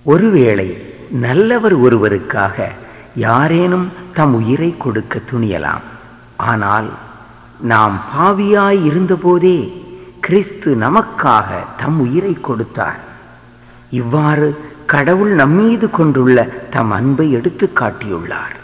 ஒருவேளை நல்லவர் ஒருவருக்காக யாரேனும் தம் உயிரை கொடுக்க துணியலாம் ஆனால் நாம் பாவியாய் இருந்தபோதே கிறிஸ்து நமக்காக தம் உயிரை கொடுத்தார் இவ்வாறு கடவுள் நம்மீது கொண்டுள்ள தம் அன்பை எடுத்து காட்டியுள்ளார்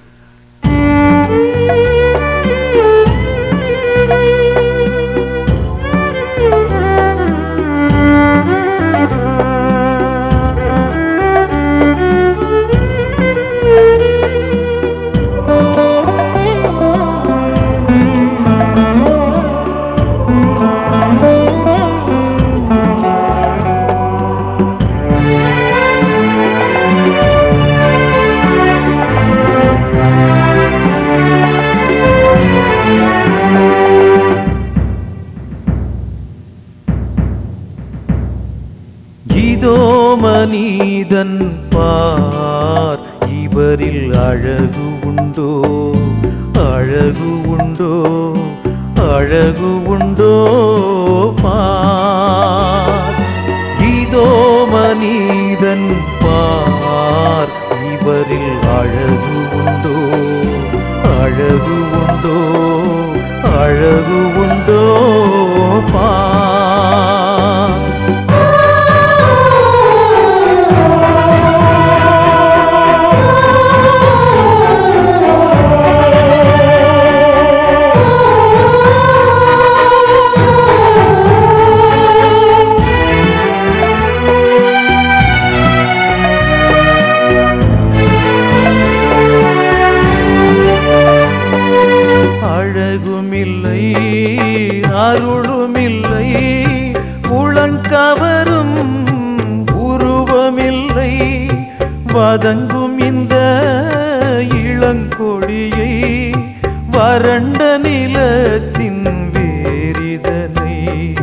இதோ மனிதன் பார் இவரில் அழகு உண்டோ அழகு உண்டோ அழகு உண்டோ பார் இதோ மனிதன் பார் இவரில் அழகு உண்டோ அழகு உண்டோ அழகு உண்டோ பார் அழகுமில்லை அருளுமில்லை உளங்கவரும் உருவமில்லை வதங்கும் இந்த இளங்கொடியை வறண்ட நிலத்தின் வேரிதனை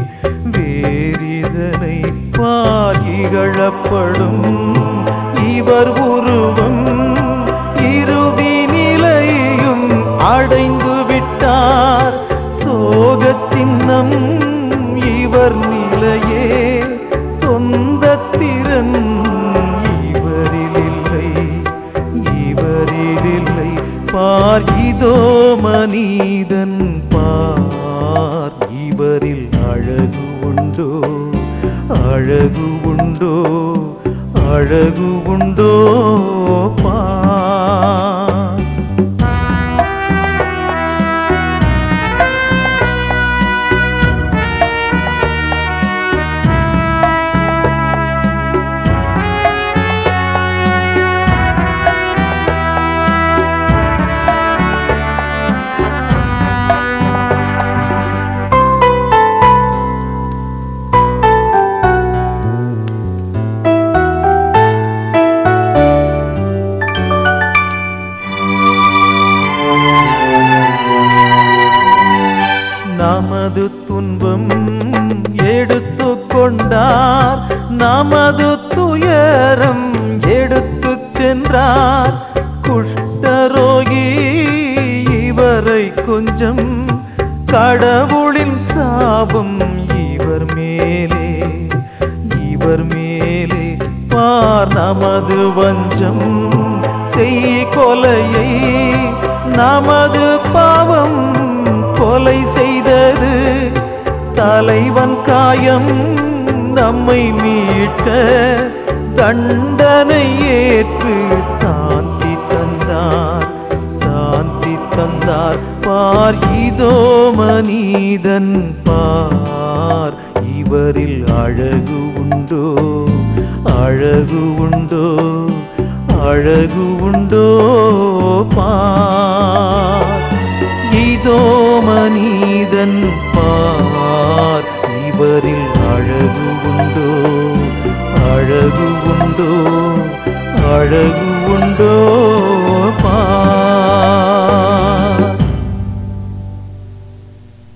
வேரிதனை பாகிழப்படும் இவர் உருவம் இறுதி நிலையும் அடைந்து விட்டார் சோகச் சின்னம் இவர் நிலையே சொந்த திறன் இவரில் இல்லை இவரில் இல்லை பார் இதோ மனிதன் பார் இவரில் அழகு உண்டோ அழகு உண்டோ அழகு உண்டோ பார் நமது துன்பம் எடுத்து கொண்டார் நமது துயரம் எடுத்து சென்றார் குஷ்டரோகி இவரை கொஞ்சம் கடவுளின் சாபம் இவர் மேலே இவர் மேலே பார் நமது வஞ்சம் செய் கொலையை நமது பாவம் கொலை செய்தது தலைவன் காயம் நம்மை மீட்க தண்டனை ஏற்று சாந்தி தந்தார் சாந்தி தந்தார் பார் இதோ மனிதன் பார் இவரில் அழகு உண்டோ அழகு உண்டோ அழகு உண்டோ பார் இதோ மனிதன் பார் இவரில் அழகு உண்டோ அழகு உண்டோ அழகு